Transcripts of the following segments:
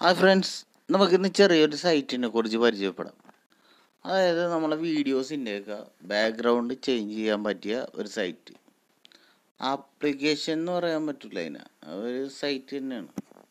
ആ ഫ്രണ്ട്സ് നമുക്കിന്ന് ചെറിയൊരു സൈറ്റിനെ കുറിച്ച് പരിചയപ്പെടാം അതായത് നമ്മളെ വീഡിയോസിൻ്റെയൊക്കെ ബാക്ക്ഗ്രൗണ്ട് ചേഞ്ച് ചെയ്യാൻ പറ്റിയ ഒരു സൈറ്റ് ആപ്ലിക്കേഷൻ എന്ന് പറയാൻ പറ്റില്ല അതിനെ ഒരു സൈറ്റ് തന്നെയാണ്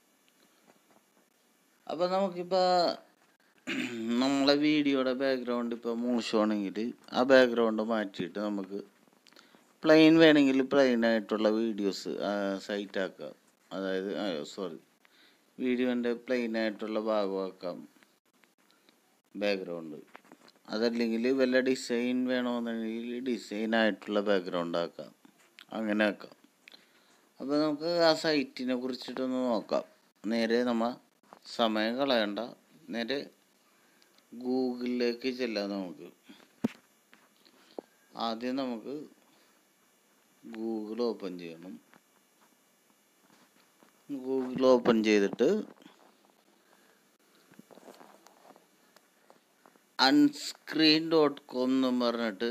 അപ്പോൾ നമുക്കിപ്പോൾ നമ്മളെ വീഡിയോയുടെ ബാക്ക്ഗ്രൗണ്ട് ഇപ്പോൾ മോശമാണെങ്കിൽ ആ ബാക്ക്ഗ്രൗണ്ട് മാറ്റിയിട്ട് നമുക്ക് പ്ലെയിൻ വേണമെങ്കിൽ പ്ലെയിൻ ആയിട്ടുള്ള വീഡിയോസ് സൈറ്റ് ആക്കാം അതായത് സോറി വീഡിയോൻ്റെ പ്ലെയിൻ ആയിട്ടുള്ള ഭാഗമാക്കാം ബാക്ക്ഗ്രൗണ്ട് അതല്ലെങ്കിൽ വല്ല ഡിസൈൻ വേണമെന്നുണ്ടെങ്കിൽ ഡിസൈൻ ആയിട്ടുള്ള ബാക്ക്ഗ്രൗണ്ട് ആക്കാം അങ്ങനെ ആക്കാം അപ്പോൾ നമുക്ക് ആ സൈറ്റിനെ കുറിച്ചിട്ടൊന്ന് നോക്കാം നേരെ നമ്മൾ സമയം കളയണ്ട നേരെ ഗൂഗിളിലേക്ക് ചെല്ലാം നമുക്ക് ആദ്യം നമുക്ക് ഗൂഗിൾ ഓപ്പൺ ചെയ്യണം ഗൂഗിൾ ഓപ്പൺ ചെയ്തിട്ട് അൺസ്ക്രീൻ ഡോട്ട് കോം എന്ന് പറഞ്ഞിട്ട്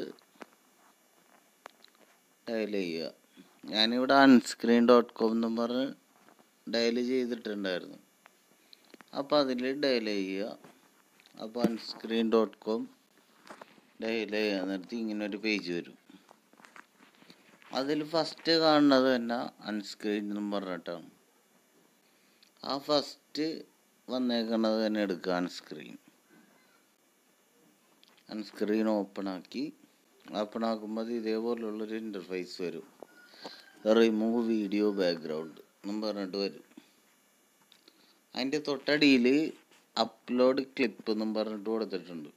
ഡയൽ ചെയ്യുക ഞാനിവിടെ അൺസ്ക്രീൻ ഡോട്ട് കോം എന്ന് പറഞ്ഞ് ഡയൽ ചെയ്തിട്ടുണ്ടായിരുന്നു അപ്പോൾ അതിൽ ഡയൽ ചെയ്യുക അപ്പോൾ അൺസ്ക്രീൻ ഡോട്ട് കോം ഡയൽ ചെയ്യാൻ നേരത്ത് ഇങ്ങനെ ഒരു പേജ് വരും അതിൽ ഫസ്റ്റ് കാണുന്നത് തന്നെ അൺസ്ക്രീൻ എന്നും പറഞ്ഞിട്ടാണ് ആ ഫസ്റ്റ് വന്നേക്കണത് തന്നെ എടുക്കുക അൺസ്ക്രീൻ അൺസ്ക്രീൻ ഓപ്പൺ ആക്കി ഓപ്പൺ ആക്കുമ്പോൾ ഇതേപോലുള്ളൊരു ഇൻ്റർഫേസ് വരും റിമൂവ് വീഡിയോ ബാക്ക്ഗ്രൗണ്ട് എന്നും പറഞ്ഞിട്ട് വരും അതിൻ്റെ തൊട്ടടിയിൽ അപ്ലോഡ് ക്ലിപ്പ് എന്നും പറഞ്ഞിട്ട് കൊടുത്തിട്ടുണ്ട്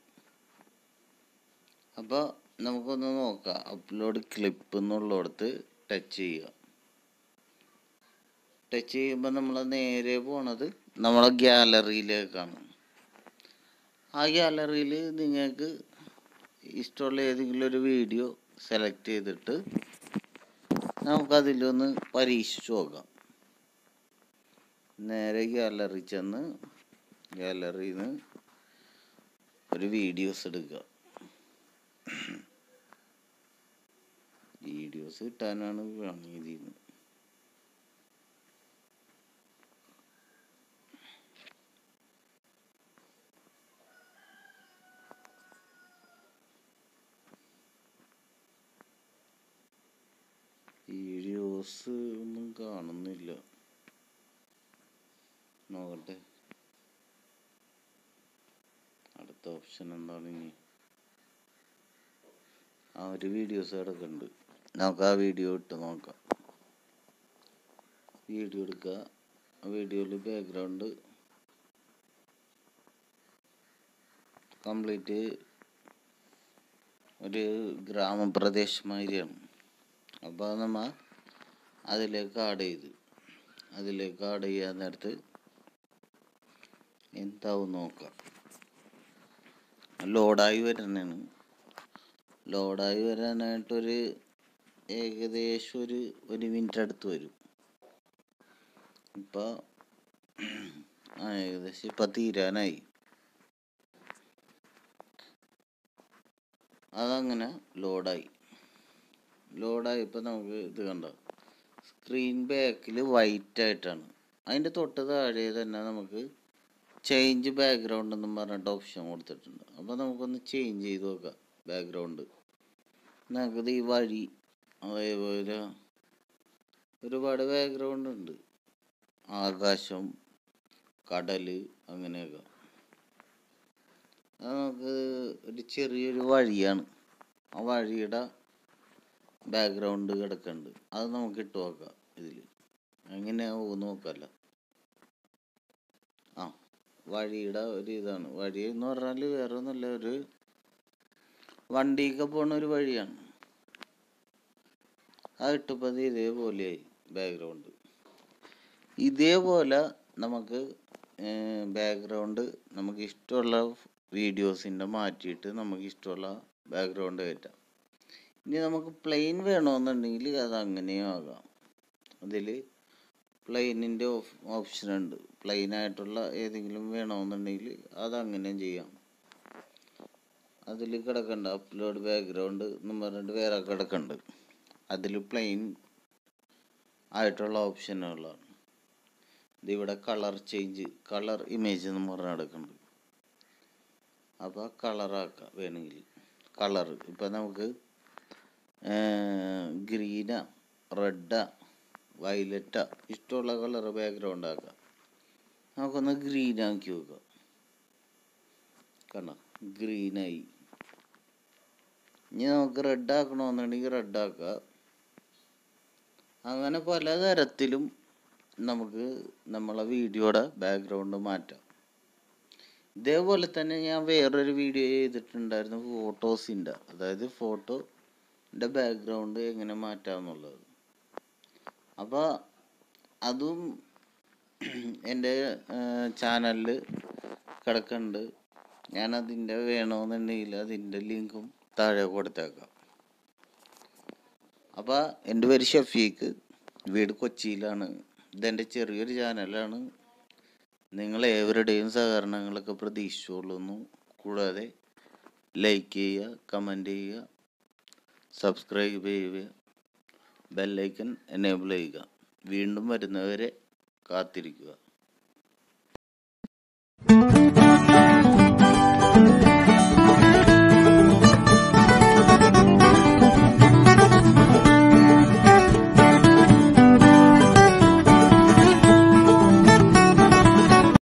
അപ്പോൾ നമുക്കൊന്ന് നോക്കാം അപ്ലോഡ് ക്ലിപ്പ് എന്നുള്ളിടത്ത് ടച്ച് ചെയ്യുക ടച്ച് ചെയ്യുമ്പോൾ നമ്മൾ നേരെ പോണത് നമ്മളെ ഗ്യാലറിയിലേക്കാണ് ആ ഗ്യാലറിയിൽ നിങ്ങൾക്ക് ഇഷ്ടമുള്ള ഏതെങ്കിലും ഒരു വീഡിയോ സെലക്ട് ചെയ്തിട്ട് നമുക്കതിലൊന്ന് പരീക്ഷിച്ച് നോക്കാം നേരെ ഗ്യാലറി ചെന്ന് ഗ്യാലറിയിൽ നിന്ന് ഒരു വീഡിയോസ് എടുക്കുക വീഡിയോസ് കിട്ടാനാണ് പണിയത് വീഡിയോസ് ഒന്നും കാണുന്നില്ല നോക്കട്ടെ അടുത്ത ഓപ്ഷൻ എന്താണ് ഇനി ആ ഒരു വീഡിയോസ് കിടക്കുന്നുണ്ട് നമുക്ക് ആ വീഡിയോ ഇട്ട് നോക്കാം വീഡിയോ എടുക്കുക ആ വീഡിയോയിൽ ബാക്ക്ഗ്രൗണ്ട് കംപ്ലീറ്റ് ഒരു ഗ്രാമപ്രദേശമാതിരിയാണ് അപ്പോൾ അത് നമ്മൾ അതിലേക്ക് ആഡ് ചെയ്ത് അതിലേക്ക് ആഡ് ചെയ്യാൻ നേരത്ത് എന്താവും നോക്കാം ലോഡായി വരുന്നതാണ് ലോഡായി വരാനായിട്ടൊരു ഏകദേശം ഒരു ഒരു മിനിറ്റ് അടുത്ത് വരും ഇപ്പോൾ ആ ഏകദേശം ഇപ്പം തീരാനായി അതങ്ങനെ ലോഡായി ലോഡായി ഇപ്പം നമുക്ക് ഇത് കണ്ടോ സ്ക്രീൻ ബാക്കിൽ വൈറ്റ് ആയിട്ടാണ് അതിൻ്റെ തൊട്ട് താഴെ തന്നെ നമുക്ക് ചേഞ്ച് ബാക്ക്ഗ്രൗണ്ട് എന്നും പറഞ്ഞിട്ട് ഓപ്ഷൻ കൊടുത്തിട്ടുണ്ട് അപ്പോൾ നമുക്കൊന്ന് ചേഞ്ച് ചെയ്ത് നോക്കാം ബാക്ക്ഗ്രൗണ്ട് നമുക്കത് ഈ വഴി അതേപോലെ ഒരുപാട് ബാക്ക്ഗ്രൗണ്ട് ഉണ്ട് ആകാശം കടൽ അങ്ങനെയൊക്കെ അത് നമുക്ക് ഒരു ചെറിയൊരു വഴിയാണ് ആ വഴിയുടെ ബാക്ക്ഗ്രൗണ്ട് കിടക്കുന്നുണ്ട് അത് നമുക്ക് ഇട്ട് നോക്കാം ഇതിൽ എങ്ങനെയാവും നോക്കാമല്ലോ ആ വഴിയുടെ ഒരു ഇതാണ് വഴി എന്ന് പറഞ്ഞാൽ വേറെ ഒന്നുമില്ല ഒരു വണ്ടിയൊക്കെ പോണ ഒരു വഴിയാണ് അത് ഇട്ടപ്പോൾ ഇതേപോലെയായി ബാക്ക്ഗ്രൗണ്ട് ഇതേപോലെ നമുക്ക് ബാക്ക്ഗ്രൗണ്ട് നമുക്ക് ഇഷ്ടമുള്ള വീഡിയോസിൻ്റെ മാറ്റിയിട്ട് നമുക്ക് ഇഷ്ടമുള്ള ബാക്ക്ഗ്രൗണ്ട് കയറ്റാം ഇനി നമുക്ക് പ്ലെയിൻ വേണമെന്നുണ്ടെങ്കിൽ അത് അങ്ങനെയും ആകാം അതിൽ പ്ലെയിനിൻ്റെ ഓപ്ഷൻ ഉണ്ട് പ്ലെയിൻ ആയിട്ടുള്ള ഏതെങ്കിലും വേണമെന്നുണ്ടെങ്കിൽ അത് അങ്ങനെയും ചെയ്യാം അതിൽ കിടക്കണ്ട അപ്ലോഡ് ബാക്ക്ഗ്രൗണ്ട് എന്ന് പറഞ്ഞിട്ട് വേറെ കിടക്കുന്നുണ്ട് അതിൽ പ്ലെയിൻ ആയിട്ടുള്ള ഓപ്ഷനുകളാണ് ഇത് ഇവിടെ കളർ ചേഞ്ച് കളർ ഇമേജ് എന്ന് പറഞ്ഞ് നടക്കുന്നുണ്ട് അപ്പോൾ കളറാക്കാം വേണമെങ്കിൽ കളർ ഇപ്പം നമുക്ക് ഗ്രീനാ റെഡാ വയലറ്റാ ഇഷ്ടമുള്ള കളർ ബാക്ക്ഗ്രൗണ്ട് ആക്കാം നമുക്കൊന്ന് ഗ്രീൻ ആക്കി വെക്കാം കണ്ടോ ഗ്രീനായി ഇനി നമുക്ക് റെഡ് ആക്കണമെന്നുണ്ടെങ്കിൽ റെഡ് ആക്കാം അങ്ങനെ പലതരത്തിലും നമുക്ക് നമ്മളെ വീഡിയോയുടെ ബാക്ക്ഗ്രൗണ്ട് മാറ്റാം ഇതേപോലെ തന്നെ ഞാൻ വേറൊരു വീഡിയോ ചെയ്തിട്ടുണ്ടായിരുന്നു ഫോട്ടോസിൻ്റെ അതായത് ഫോട്ടോൻ്റെ ബാക്ക്ഗ്രൗണ്ട് എങ്ങനെ മാറ്റാമെന്നുള്ളത് അപ്പോൾ അതും എൻ്റെ ചാനലിൽ കിടക്കുന്നുണ്ട് ഞാൻ അതിൻ്റെ വേണമെന്നുണ്ടെങ്കിൽ അതിൻ്റെ ലിങ്കും താഴെ കൊടുത്തേക്കാം അപ്പോൾ എൻ്റെ പേര് ഷഫീഖ് വീട് കൊച്ചിയിലാണ് ഇതെൻ്റെ ചെറിയൊരു ചാനലാണ് നിങ്ങൾ ഏവരുടെയും സഹകരണങ്ങളൊക്കെ പ്രതീക്ഷിച്ചുകൊള്ളുന്നു കൂടാതെ ലൈക്ക് ചെയ്യുക കമൻറ്റ് ചെയ്യുക സബ്സ്ക്രൈബ് ചെയ്യുക ബെല്ലൈക്കൺ എനേബിൾ ചെയ്യുക വീണ്ടും വരുന്നവരെ കാത്തിരിക്കുക